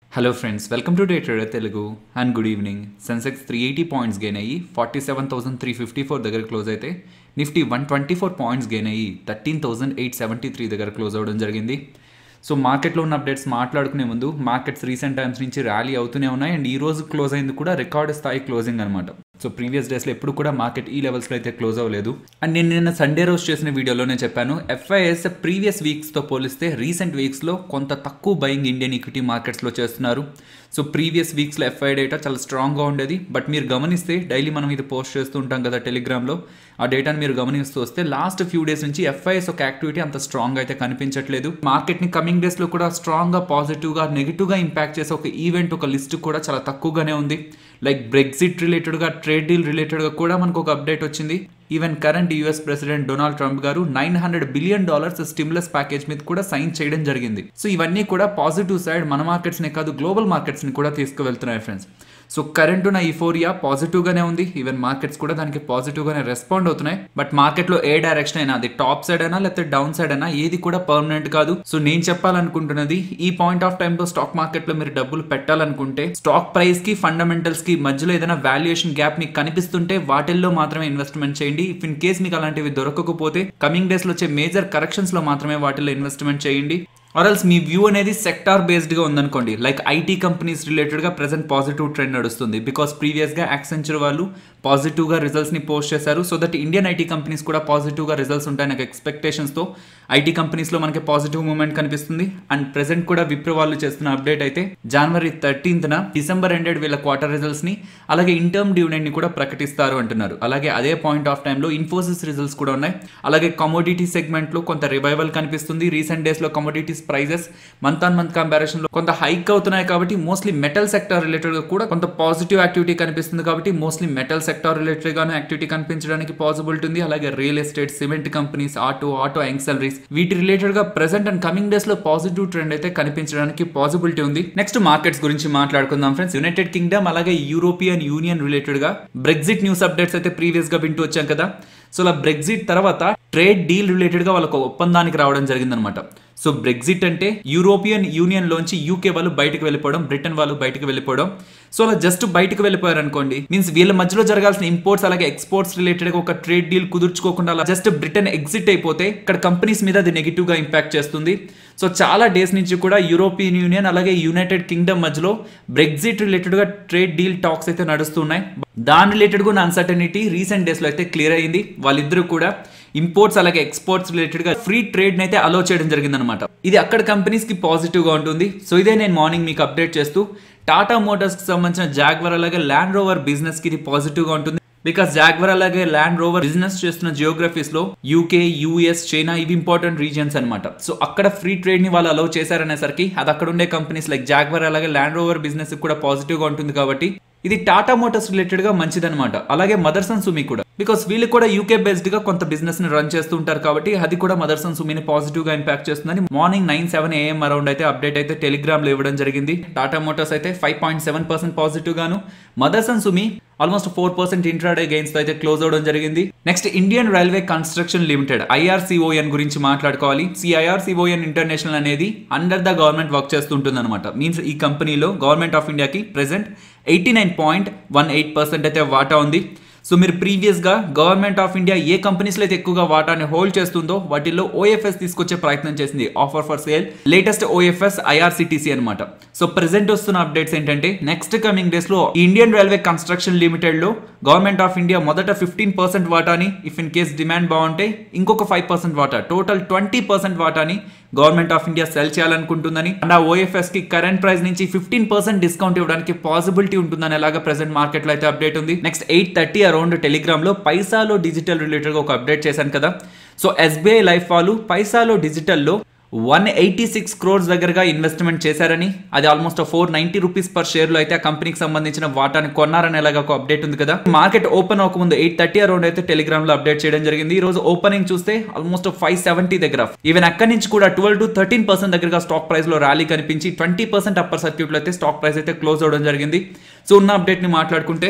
hello friends welcome to day trader Telugu and good evening Sensex three eighty points gain అయ్యి forty seven thousand three fifty four దగ్గర close అయితే Nifty one twenty four points gain అయ్యి thirteen thousand eight seventy three దగ్గర close అవ్వడం జరిగింది so మార్కెట్లో ఉన్న updates మాట్లాడుకునే ముందు మార్కెట్స్ రీసెంట్ టైమ్స్ నుంచి ర్యాలీ అవుతూనే ఉన్నాయి అండ్ ఈ రోజు క్లోజ్ అయింది కూడా రికార్డ్ స్థాయి క్లోజింగ్ అనమాట సో ప్రీవియస్ డేస్లో ఎప్పుడు కూడా మార్కెట్ ఈ లెవెల్స్లో అయితే క్లోజ్ అవ్వలేదు అండ్ నేను నిన్న సండే రోజు చేసిన వీడియోలోనే చెప్పాను ఎఫ్ఐఎస్ ప్రీవియస్ వీక్స్తో పోలిస్తే రీసెంట్ వీక్స్లో కొంత తక్కువ బయింగ్ ఇండియన్ ఈక్విటీ మార్కెట్స్లో చేస్తున్నారు సో ప్రీవియస్ వీక్స్లో ఎఫ్ఐ డేటా చాలా స్ట్రాంగ్గా ఉండేది బట్ మీరు గమనిస్తే డైలీ మనం ఇది పోస్ట్ చేస్తూ ఉంటాం కదా టెలిగ్రామ్లో ఆ డేటాను మీరు గమనిస్తూ వస్తే లాస్ట్ ఫ్యూ డేస్ నుంచి ఎఫ్ఐఎస్ ఒక యాక్టివిటీ అంత స్ట్రాంగ్ అయితే కనిపించట్లేదు మార్కెట్ని కమింగ్ డేస్లో కూడా స్ట్రాంగ్గా పాజిటివ్గా నెగిటివ్గా ఇంపాక్ట్ చేసే ఒక ఈవెంట్ ఒక లిస్ట్ కూడా చాలా తక్కువగానే ఉంది లైక్ బ్రెగ్జిట్ రిలేటెడ్గా ట్రేడ్ డీల్ రిలేటెడ్గా కూడా మనకు ఒక అప్డేట్ వచ్చింది even current US president Donald Trump గారు nine hundred billion dollars stimulus package మీద కూడా సైన్ చేయడం జరిగింది సో ఇవన్నీ కూడా పాజిటివ్ సైడ్ మన మార్కెట్స్నే కాదు గ్లోబల్ మార్కెట్స్ని కూడా తీసుకువెళ్తున్నాయి ఫ్రెండ్స్ సో కరెంట్ ఉన్న ఈఫోరియా పాజిటివ్ గానే ఉంది ఈవెన్ మార్కెట్స్ కూడా దానికి పాజిటివ్ గానే రెస్పాండ్ అవుతున్నాయి బట్ మార్కెట్ లో ఏ డైరెక్షన్ అయినా అది టాప్ సైడ్ అయినా లేకపోతే డౌన్ సైడ్ అయినా ఏది కూడా పర్మనెంట్ కాదు సో నేను చెప్పాలనుకుంటున్నది ఈ పాయింట్ ఆఫ్ టైం లో స్టాక్ మార్కెట్ లో మీరు డబ్బులు పెట్టాలనుకుంటే స్టాక్ ప్రైస్ కి ఫండమెంటల్స్ కి మధ్యలో ఏదైనా వాల్యుయేషన్ గ్యాప్ మీకు కనిపిస్తుంటే వాటిల్లో మాత్రమే ఇన్వెస్ట్మెంట్ చేయండి ఇఫ్ ఇన్ కేస్ మీకు అలాంటివి దొరకకపోతే కమింగ్ డేస్ లో వచ్చే మేజర్ కరెక్షన్స్ లో మాత్రమే వాటిల్లో ఇన్వెస్ట్మెంట్ చేయండి ఆర్ఎల్స్ మీ వ్యూ అనేది సెక్టార్ బేస్డ్గా ఉందనుకోండి లైక్ ఐటీ కంపెనీస్ రిలేటెడ్గా ప్రెసెంట్ పాజిటివ్ ట్రెండ్ నడుస్తుంది బికాస్ ప్రీవియస్గా యాక్సెంచర్ వాళ్ళు పాజిటివ్గా రిజల్ట్స్ని పోస్ట్ చేశారు so that Indian IT companies కూడా పాజిటివ్గా రిజల్ట్స్ ఉంటాయి నాకు ఎక్స్పెక్టేషన్స్తో ఐటీ కంపెనీస్లో మనకి పాజిటివ్ మూమెంట్ కనిపిస్తుంది అండ్ ప్రెసెంట్ కూడా విప్రో వాళ్ళు చేస్తున్న అప్డేట్ అయితే జనవరి థర్టీన్త్న డిసెంబర్ ఎండెడ్ వీళ్ళ క్వార్టర్ రిజల్ట్స్ని అలాగే ఇంటర్మ్ డివిడెండ్ని కూడా ప్రకటిస్తారు అంటున్నారు అలాగే అదే పాయింట్ ఆఫ్ టైంలో ఇన్ఫోసిస్ రిజల్ట్స్ కూడా ఉన్నాయి అలాగే కమోడిటీ సెగ్మెంట్లో కొంత రివైవల్ కనిపిస్తుంది రీసెంట్ డేస్లో commodities prices month on month comparison లో కొంత హైక్ అవుతున్నాయి కాబట్టి మోస్ట్లీ మెటల్ సెక్టర్ రిలేటెడ్ గా కూడా కొంత పాజిటివ్ యాక్టివిటీ కనిపిస్తుంది కాబట్టి మోస్ట్లీ మెటల్ సెక్టర్ రిలేటెడ్ గానే యాక్టివిటీ కనిపించడానికి పాసిబిలిటీ ఉంది అలాగే real estate cement companies auto auto ancillaries వీటి రిలేటెడ్ గా ప్రెసెంట్ అండ్ కమింగ్ డేస్ లో పాజిటివ్ ట్రెండ్ అయితే కనిపించడానికి పాసిబిలిటీ ఉంది నెక్స్ట్ మార్కెట్స్ గురించి మాట్లాడుకుందాం ఫ్రెండ్స్ యునైటెడ్ కింగ్డమ్ అలాగే యూరోపియన్ యూనియన్ రిలేటెడ్ గా బ్రెగ్జిట్ న్యూస్ అప్డేట్స్ అయితే ప్రీవియస్ గా వింటూ వచ్చాం కదా సో అలా బ్రెగ్జిట్ తర్వాత ట్రేడ్ డీల్ రిలేటెడ్ గా వాళ్ళకు ఒప్పందానికి రావడం జరిగిందనమాట సో బ్రెగ్జిట్ అంటే యూరోపియన్ యూనియన్ లోంచి యూకే వాళ్ళు బయటకు వెళ్ళిపోవడం బ్రిటన్ వాళ్ళు బయటకు వెళ్ళిపోవడం సో అలా జస్ట్ బయటకు వెళ్ళిపోయారు అనుకోండి మీన్స్ వీళ్ళ మధ్యలో జరగాల్సిన ఇంపోర్ట్స్ అలాగే ఎక్స్పోర్ట్స్ రిలేటెడ్ ఒక ట్రేడ్ డీల్ కుదుర్చుకోకుండా అలా జస్ట్ బ్రిటన్ ఎగ్జిట్ అయిపోతే ఇక్కడ కంపెనీస్ మీద అది నెగిటివ్ గా ఇంపాక్ట్ చేస్తుంది సో చాలా డేస్ నుంచి కూడా యూరోపియన్ యూనియన్ అలాగే యునైటెడ్ కింగ్డమ్ మధ్యలో బ్రెగ్జిట్ రిలేటెడ్ గా ట్రేడ్ డీల్ టాక్స్ అయితే నడుస్తున్నాయి దాని రిలేటెడ్ గా అన్సర్టనిటీ రీసెంట్ డేస్ లో అయితే క్లియర్ అయింది వాళ్ళిద్దరూ కూడా ఇంపోర్ట్స్ అలాగే ఎక్స్పోర్ట్స్ రిలేటెడ్ గా ఫ్రీ ట్రేడ్ అయితే అలో చేయడం జరిగిందనమాట ఇది అక్కడ కంపెనీస్ కి పాజిటివ్ గా ఉంటుంది సో ఇదే నేను మార్నింగ్ మీకు అప్డేట్ చేస్తూ టాటా మోటార్స్ కి సంబంధించిన జాగ్వర్ అలాగే ల్యాండ్ రోవర్ బిజినెస్ కి ఇది పాజిటివ్ గా ఉంటుంది బికాస్ జాగ్వర్ అలాగే ల్యాండ్ రోవర్ బిజినెస్ చేస్తున్న జియోగ్రఫీస్ లో యూకే యూఎస్ చైనా ఇవి ఇంపార్టెంట్ రీజియన్స్ అనమాట సో అక్కడ ఫ్రీ ట్రేడ్ ని వాళ్ళు అలౌ చేశారనేసరికి అది అక్కడ ఉండే కంపెనీస్ లైక్ జాగ్వర్ అలాగే ల్యాండ్ రోవర్ బిజినెస్ కూడా పాజిటివ్ గా ఉంటుంది కాబట్టి ఇది టాటా మోటార్స్ రిలేటెడ్ గా మంచిదనమాట అలాగే మదర్సన్ సుమి కూడా బికాస్ వీళ్ళు కూడా యూకే బేస్డ్ గా కొంత బిజినెస్ ని రన్ చేస్తూ ఉంటారు కాబట్టి అది కూడా మదర్సన్ సుమిని పాజిటివ్ గా ఇంపాక్ట్ చేస్తుందని morning nine seven AM around అయితే అప్డేట్ అయితే టెలిగ్రామ్ లో ఇవ్వడం జరిగింది టాటా మోటార్స్ అయితే five point seven percent positive గాను Motherson Sumi almost four percent intraday gains తో అయితే క్లోజ్ అవడం జరిగింది next Indian Railway Construction Limited IRCON గురించి మాట్లాడుకోవాలి సిఐఆర్సీఓఎన్ ఇంటర్నేషనల్ అనేది అండర్ ద గవర్నమెంట్ వర్క్ చేస్తుంటుంది అనమాట మీన్స్ ఈ కంపెనీలో గవర్నమెంట్ ఆఫ్ ఇండియాకి present eighty nine point one eight percent అయితే వాటా ఉంది సో మీరు ప్రీవియస్గా గవర్నమెంట్ ఆఫ్ ఇండియా ఏ కంపెనీస్లో అయితే ఎక్కువగా వాటాని హోల్డ్ చేస్తుందో వాటిల్లో ఓఎఫ్ఎస్ తీసుకొచ్చే ప్రయత్నం చేసింది offer for sale latest OFS IRCTC అనమాట సో ప్రెసెంట్ వస్తున్న అప్డేట్స్ ఏంటంటే నెక్స్ట్ కమింగ్ డేస్ లో ఇండియన్ రైల్వే కన్స్ట్రక్షన్ లిమిటెడ్ లో గవర్నమెంట్ ఆఫ్ ఇండియా మొదట ఫిఫ్టీన్ పర్సెంట్ వాటాని ఇఫ్ ఇన్ కేస్ డిమాండ్ బాగుంటే ఇంకొక ఫైవ్ పర్సెంట్ వాటా టోటల్ ట్వంటీ పర్సెంట్ వాటాని గవర్నమెంట్ ఆఫ్ ఇండియా సెల్ చేయాలనుకుంటుందని అండ్ ఆ ఓఎఫ్ఎస్ కి కరెంట్ ప్రైస్ నుంచి ఫిఫ్టీన్ పర్సెంట్ డిస్కౌంట్ ఇవ్వడానికి పాసిబిలిటీ ఉంటుందని ఎలాగా ప్రెసెంట్ మార్కెట్ లో అయితే అప్డేట్ ఉంది next eight thirty around Telegram లో పైసాలో డిజిటల్ రిలేటెడ్ గా ఒక అప్డేట్ చేశాను కదా సో ఎస్బీఐ లైఫ్ వాళ్ళు పైసాలో డిజిటల్లో వన్ ఎయిటీ సిక్స్ క్రోర్స్ దగ్గరగా ఇన్వెస్ట్మెంట్ చేశారని అది almost four ninety rupees per share లో అయితే ఆ కంపెనీకి సంబంధించిన వాటాని కొన్నారని ఎలాగ ఒక అప్డేట్ ఉంది కదా మార్కెట్ ఓపెన్ అవ్వకముందు ఎయిట్ థర్టీ అరౌండ్ అయితే టెలిగ్రామ్ లో అప్డేట్ చేయడం జరిగింది ఈ రోజు ఓపెనింగ్ చూస్తే ఆల్మోస్ట్ ఫైవ్ సెవెంటీ దగ్గర ఈవెన్ అక్కడి నుంచి కూడా ట్వెల్వ్ టు థర్టీన్ పర్సెంట్ దగ్గరగా స్టాక్ ప్రైస్ లో ర్యాలీ కనిపించి ట్వంటీ పర్సెంట్ అప్పర్ సర్క్యూట్ లో అయితే స్టాక్ ప్రైస్ అయితే క్లోజ్ అవడం జరిగింది సో ఉన్న అప్డేట్ ని మాట్లాడుకుంటే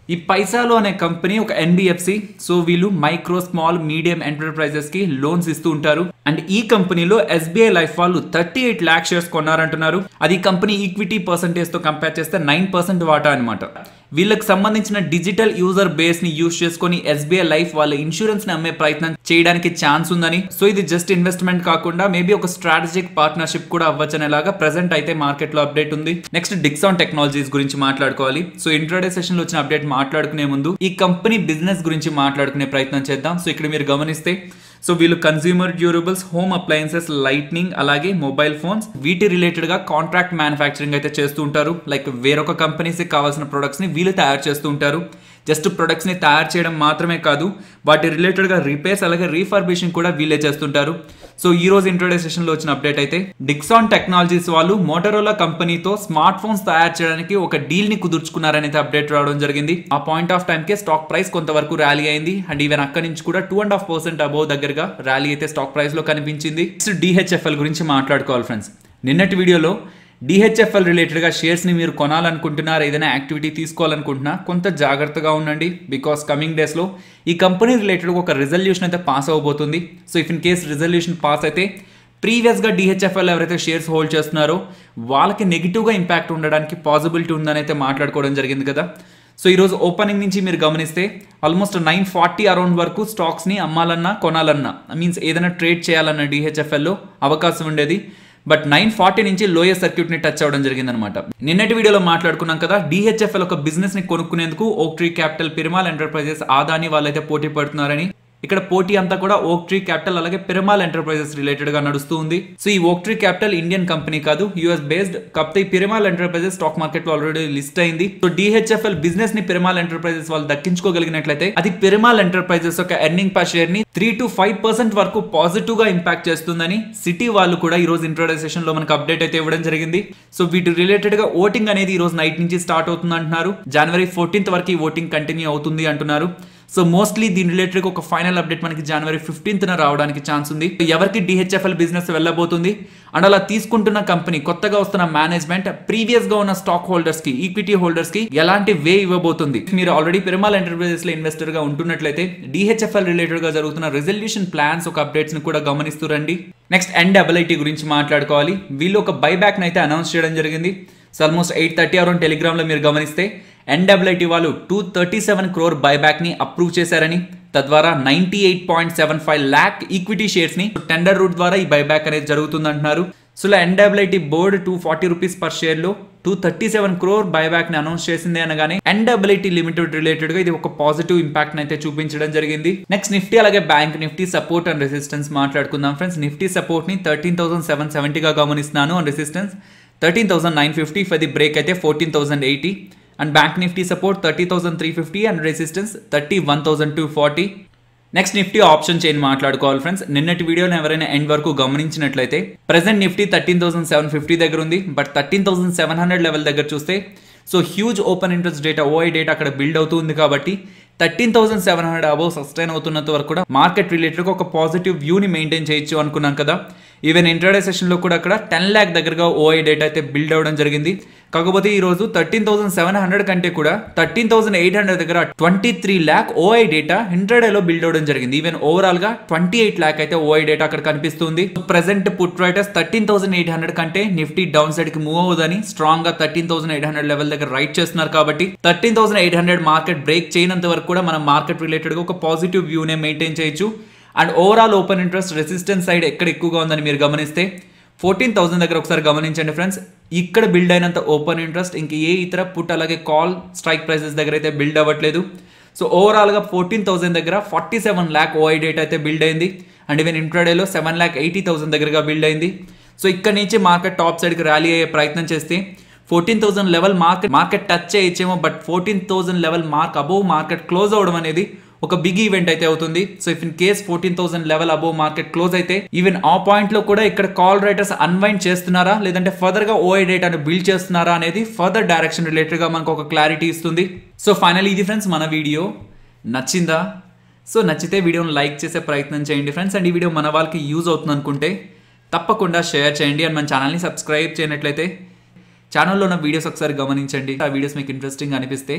ఈ పైసాలో అనే కంపెనీ ఒక ఎన్బిఎఫ్సి సో వీళ్ళు మైక్రో స్మాల్ మీడియం ఎంటర్ప్రైజెస్ కి లోన్స్ ఇస్తూ ఉంటారు అండ్ ఈ కంపెనీలో ఎస్బీఐ లైఫ్ వాళ్ళు థర్టీ ఎయిట్ ల్యాక్ షేర్స్ కొన్నారంటున్నారు అది కంపెనీ ఈక్విటీ పర్సంటేజ్ తో కంపేర్ చేస్తే నైన్ పర్సెంట్ వాటా అనమాట వీళ్ళకి సంబంధించిన డిజిటల్ యూజర్ బేస్ ని యూజ్ చేసుకొని ఎస్బీఐ లైఫ్ వాళ్ళ ఇన్సూరెన్స్ ని అమ్మే ప్రయత్నం చేయడానికి ఛాన్స్ ఉందని సో ఇది జస్ట్ ఇన్వెస్ట్మెంట్ కాకుండా మేబీ ఒక స్ట్రాటజిక్ పార్ట్నర్షిప్ కూడా అవ్వచ్చనేలాగా ప్రెసెంట్ అయితే మార్కెట్ లో అప్డేట్ ఉంది నెక్స్ట్ డిక్సాన్ టెక్నాలజీస్ గురించి మాట్లాడుకోవాలి సో ఇంట్రోడే సెషన్ లో వచ్చిన అప్డేట్ మాట్లాడుకునే ముందు ఈ కంపెనీ బిజినెస్ గురించి మాట్లాడుకునే ప్రయత్నం చేద్దాం సో ఇక్కడ మీరు గమనిస్తే సో వీళ్ళు consumer durables home appliances lightning అలాగే మొబైల్ ఫోన్స్ వీటి రిలేటెడ్ గా కాంట్రాక్ట్ మ్యానుఫ్యాక్చరింగ్ అయితే చేస్తూ ఉంటారు లైక్ వేరొక కంపెనీస్ కావాల్సిన ప్రొడక్ట్స్ ని వీళ్ళు తయారు చేస్తూ ఉంటారు జస్ట్ ప్రొడక్ట్స్ ని తయారు చేయడం మాత్రమే కాదు వాటి రిలేటెడ్ గా రిపేర్స్ అలాగే రీఫర్బిషింగ్ కూడా వీళ్ళే చేస్తుంటారు సో ఈ రోజు ఇంట్రొడక్షన్ లో వచ్చిన అప్డేట్ అయితే డిక్సాన్ టెక్నాలజీస్ వాళ్ళు మోటరోలా కంపెనీతో స్మార్ట్ ఫోన్స్ తయారు చేయడానికి ఒక డీల్ ని కుదుర్చుకున్నారని అయితే అప్డేట్ రావడం జరిగింది ఆ పాయింట్ ఆఫ్ టైం కే స్టాక్ ప్రైస్ కొంతవరకు ర్యాలీ అయింది అండ్ ఈవెన్ అక్కడి నుంచి కూడా two and half percent above దగ్గరగా ర్యాలీ అయితే స్టాక్ ప్రైస్ లో కనిపించింది నెక్స్ట్ డిహెచ్ఎఫ్ఎల్ గురించి మాట్లాడుకోవాలి ఫ్రెండ్స్ నిన్నటి వీడియోలో డిహెచ్ఎఫ్ఎల్ రిలేటెడ్గా షేర్స్ని మీరు కొనాలనుకుంటున్నారు ఏదైనా యాక్టివిటీ తీసుకోవాలనుకుంటున్నా కొంత జాగ్రత్తగా ఉండండి బికాస్ కమింగ్ డేస్లో ఈ కంపెనీ రిలేటెడ్గా ఒక రిజల్యూషన్ అయితే పాస్ అవ్వబోతుంది so if in case resolution pass అయితే ప్రీవియస్గా డిహెచ్ఎఫ్ఎల్ ఎవరైతే షేర్స్ హోల్డ్ చేస్తున్నారో వాళ్ళకి నెగిటివ్గా ఇంపాక్ట్ ఉండడానికి పాసిబిలిటీ ఉందని అయితే మాట్లాడుకోవడం జరిగింది కదా సో ఈరోజు ఓపెనింగ్ నుంచి మీరు గమనిస్తే ఆల్మోస్ట్ నైన్ ఫార్టీ అరౌండ్ వరకు స్టాక్స్ని అమ్మాలన్నా కొనాలన్నా మీన్స్ ఏదైనా ట్రేడ్ చేయాలన్నా డిహెచ్ఎఫ్ఎల్లో అవకాశం ఉండేది బట్ నైన్ ఫార్టీ నుంచి లోయర్ సర్క్యూట్ ని టచ్ అవ్వడం జరిగిందనమాట నిన్నటి వీడియోలో మాట్లాడుకున్నాం కదా డిహెచ్ఎఫ్ఎల్ ఒక బిజినెస్ ని కొనుక్కునేందుకు oak tree capital Piramal enterprises Adani వాళ్ళైతే పోటీ పడుతున్నారని ఇక్కడ పోటీ అంతా కూడా ఓక్ ట్రీ క్యాపిటల్ అలాగే పిరమాల్ ఎంటర్ప్రైజెస్ రిలేటెడ్ గా నడుస్తూ ఉంది సో ఈ oak tree capital Indian company కాదు యూఎస్ బేస్డ్ కాకపోతే ఈ పిరమాల్ ఎంటర్ప్రైజెస్ స్టాక్ మార్కెట్ లో ఆల్రెడీ లిస్ట్ అయింది సో డిహెచ్ఎఫ్ఎల్ బిజినెస్ ని పిరమాల్ ఎంటర్ప్రైజెస్ వాళ్ళు దక్కించుకోగలిగినట్లయితే అది పిరమాల్ ఎంటర్ప్రైజెస్ యొక్క ఎర్నింగ్ పర్ షేర్ ని త్రీ టు ఫైవ్ పర్సెంట్ వరకు పాజిటివ్ గా ఇంపాక్ట్ చేస్తుందని సిటీ వాళ్ళు కూడా ఈ రోజు ఇంట్రోడక్షన్ లో మనకు అప్డేట్ అయితే ఇవ్వడం జరిగింది సో వీటి రిలేటెడ్ గా ఓటింగ్ అనేది ఈ రోజు నైట్ నుంచి స్టార్ట్ అవుతుంది అంటున్నారు జనవరి ఫోర్టీన్త్ వరకు ఈ ఓటింగ్ కంటిన్యూ అవుతుంది అంటున్నారు సో మోస్ట్లీ దీని రిలేటెడ్ ఒక ఫైనల్ అప్డేట్ మనకి జనవరి ఫిఫ్టీన్త్న రావడానికి ఛాన్స్ ఉంది ఎవరికి డిహెచ్ఎఫ్ఎల్ బిజినెస్ వెళ్ళబోతుంది అండ్ అలా తీసుకుంటున్న కంపెనీ కొత్తగా వస్తున్న మేనేజ్మెంట్ ప్రీవియస్ గా ఉన్న స్టాక్ హోల్డర్స్ కి ఈక్విటీ హోల్డర్స్ కి ఎలాంటి వే ఇవ్వబోతుంది మీరు ఆల్రెడీ పెరుమాల్ ఎంటర్ప్రైజెస్ లో ఇన్వెస్టర్ గా ఉంటున్నట్లయితే డిహెచ్ఎఫ్ఎల్ రిలేటెడ్ గా జరుగుతున్న రిజల్యూషన్ ప్లాన్స్ ఒక అప్డేట్స్ ని కూడా గమనిస్తూ రండి నెక్స్ట్ ఎన్డబ్ల్ఐటీ గురించి మాట్లాడుకోవాలి వీళ్ళు ఒక బైబ్యాక్ అయితే అనౌన్స్ చేయడం జరిగింది so almost eight thirty around టెలిగ్రామ్లో మీరు గమనిస్తే ఎన్డబ్ల్ఐటి వాళ్ళు టూ థర్టీ సెవెన్ క్రోర్ బైబ్యాక్ని అప్రూవ్ చేశారని తద్వారా ninety eight point seven five lakh equity షేర్స్ని టెండర్ రూట్ ద్వారా ఈ బైబ్యాక్ అనేది జరుగుతుందంటున్నారు సో ఇలా ఎన్డబ్ల్ఐటి board two forty rupees per షేర్లో two thirty seven crore buyback ని అనౌన్స్ చేసింది అనగానే ఎన్డబ్ల్ఐటి లిమిటెడ్ రిలేటెడ్ గా ఇది ఒక పాజిటివ్ ఇంపాక్ట్ అయితే చూపించడం జరిగింది నెక్స్ట్ నిఫ్టీ అలాగే bank Nifty support and resistance మాట్లాడుకుందాం ఫ్రెండ్స్ నిఫ్టీ సపోర్ట్ ని థర్టీన్ థౌసండ్ సెవెన్ సెవెంటీగా గమనిస్తున్నాను and resistance thirteen thousand nine fifty for the break అయితే fourteen thousand eighty and bank Nifty support thirty thousand three fifty and resistance thirty one thousand two forty next Nifty option chain మాట్లాడుకోవాలి friends నిన్నటి వీడియోని ఎవరైనా end వరకు గమనించినట్లయితే present Nifty thirteen thousand seven fifty దగ్గర ఉంది but thirteen thousand seven hundred level దగ్గర చూస్తే so huge open interest data OI data అక్కడ బిల్డ్ అవుతుంది కాబట్టి thirteen thousand seven hundred above sustain అవుతున్నంత వరకు కూడా మార్కెట్ రిలేటెడ్గా ఒక పాజిటివ్ వ్యూని మెయింటైన్ చేయొచ్చు అనుకున్నాం కదా ఈవెన్ ఇంటర్డే సెషన్లో కూడా అక్కడ టెన్ ల్యాక్ దగ్గరగా ఓఐ డేటా అయితే బిల్డ్ అవ్వడం జరిగింది కాకపోతే ఈ రోజు థర్టీన్ థౌసండ్ సెవెన్ హండ్రెడ్ కంటే కూడా థర్టీన్ థౌసండ్ ఎయిట్ హండ్రెడ్ దగ్గర twenty three lakh OI data ఇంటర్డేలో బిల్డ్ అవ్వడం జరిగింది ఈవెన్ ఓవరాల్ గా ట్వంటీ ఎయిట్ ల్యాక్ అయితే ఓఐ డేటా అక్కడ కనిపిస్తుంది present put writers thirteen thousand eight hundred కంటే నిఫ్టీ డౌన్ సైడ్ కి మూవ్ అవ్వదని స్ట్రాంగ్ గా thirteen thousand eight hundred level దగ్గర రైట్ చేస్తున్నారు కాబట్టి thirteen thousand eight hundred market break చేయనంత వరకు కూడా మనం మార్కెట్ రిలేటెడ్ గా ఒక పాజిటివ్ వ్యూనే మెయింటైన్ చేయొచ్చు and overall open interest resistance side ఎక్కడ ఎక్కువగా ఉందని మీరు గమనిస్తే ఫోర్టీన్ థౌసండ్ దగ్గర ఒకసారి గమనించండి ఫ్రెండ్స్ ఇక్కడ బిల్డ్ అయినంత ఓపెన్ ఇంట్రెస్ట్ ఇంక ఏ ఇతర పుట్ అలాగే కాల్ స్ట్రైక్ ప్రైసెస్ దగ్గర అయితే బిల్డ్ అవ్వట్లేదు సో ఓవరాల్గా ఫోర్టీన్ థౌసండ్ దగ్గర forty seven lakh OI data అయితే బిల్డ్ అయింది అండ్ ఈవెన్ ఇంట్రాడేలో సెవెన్ ల్యాక్ ఎయిటీ థౌసండ్ దగ్గరగా బిల్డ్ అయింది సో ఇక్కడ నుంచి మార్కెట్ టాప్ సైడ్కి ర్యాలీ అయ్యే ప్రయత్నం చేస్తే fourteen thousand level market market touch చేయొచ్చేమో but fourteen thousand level mark above market close అవ్వడం అనేది ఒక బిగ్ ఈవెంట్ అయితే అవుతుంది so if in case fourteen thousand level above market close అయితే ఈవెన్ ఆ పాయింట్ లో కూడా ఇక్కడ కాల్ రైటర్స్ అన్వైండ్ చేస్తున్నారా లేదంటే ఫర్దర్ గా ఓఐ డేటాను బిల్డ్ చేస్తున్నారా అనేది ఫర్దర్ డైరెక్షన్ రిలేటెడ్ గా మనకు ఒక క్లారిటీ ఇస్తుంది సో ఫైనల్ ఇది ఫ్రెండ్స్ మన వీడియో నచ్చిందా సో నచ్చితే వీడియోని లైక్ చేసే ప్రయత్నం చేయండి ఫ్రెండ్స్ అండ్ ఈ వీడియో మన వాళ్ళకి యూజ్ అవుతుంది అనుకుంటే తప్పకుండా షేర్ చేయండి అండ్ మన ఛానల్ని సబ్స్క్రైబ్ చేయనట్లయితే ఛానల్లో ఉన్న వీడియోస్ ఒకసారి గమనించండి ఆ వీడియోస్ మీకు ఇంట్రెస్టింగ్ అనిపిస్తే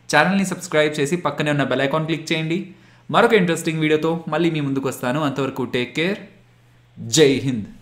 ఛానల్ని సబ్స్క్రైబ్ చేసి పక్కనే ఉన్న బెల్ ఐకాన్ క్లిక్ చేయండి మరొక ఇంట్రెస్టింగ్ వీడియోతో మళ్ళీ మీ ముందుకు వస్తాను అంతవరకు టేక్ కేర్ జై హింద్